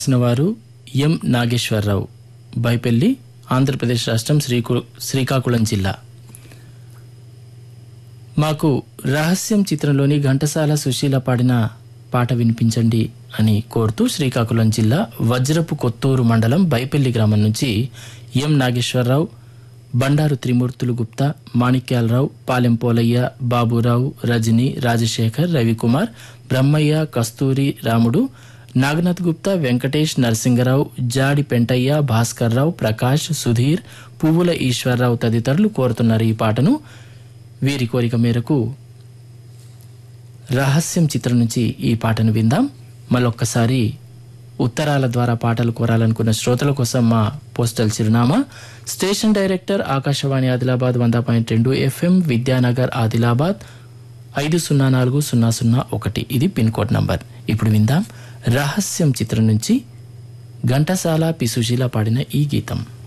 రాసిన వారు ఎం నాగేశ్వరరావు బైపెల్లి ఆంధ్రప్రదేశ్ రాష్ట్రం శ్రీకు శ్రీకాకుళం జిల్లా మాకు రహస్యం చిత్రంలోని ఘంటసాల సుశీల పాడిన పాట వినిపించండి అని కోరుతూ శ్రీకాకుళం జిల్లా వజ్రపు కొత్తూరు మండలం బైపెల్లి గ్రామం నుంచి ఎం నాగేశ్వరరావు బండారు త్రిమూర్తులు గుప్తా మాణిక్యాలరావు పాలెం పోలయ్య బాబురావు రజని రాజశేఖర్ రవికుమార్ బ్రహ్మయ్య కస్తూరి రాముడు నాగనాథ్ గుప్తా వెంకటేష్ నరసింగరావు జాడి పెంటయ్య భాస్కర్రావు ప్రకాష్ సుధీర్ పువ్వుల ఈశ్వరరావు తదితరులు కోరుతున్నారు ఈ పాటను వీరి కోరిక మేరకు రహస్యం చిత్రం నుంచి ఈ పాటను విందాం మళ్ళొక్కసారి ఉత్తరాల ద్వారా పాటలు కోరాలనుకున్న శ్రోతల కోసం మా పోస్టల్ చిరునామా స్టేషన్ డైరెక్టర్ ఆకాశవాణి ఆదిలాబాద్ వంద పాయింట్ రెండు ఎఫ్ఎం విద్యానగర్ ఆదిలాబాద్ ఐదు సున్నా నాలుగు సున్నా సున్నా ఒకటి ఇది పిన్ కోడ్ నంబర్ ఇప్పుడు విందాం రహస్యం చిత్రం నుంచి ఘంటసాల పి సుశీల పాడిన ఈ గీతం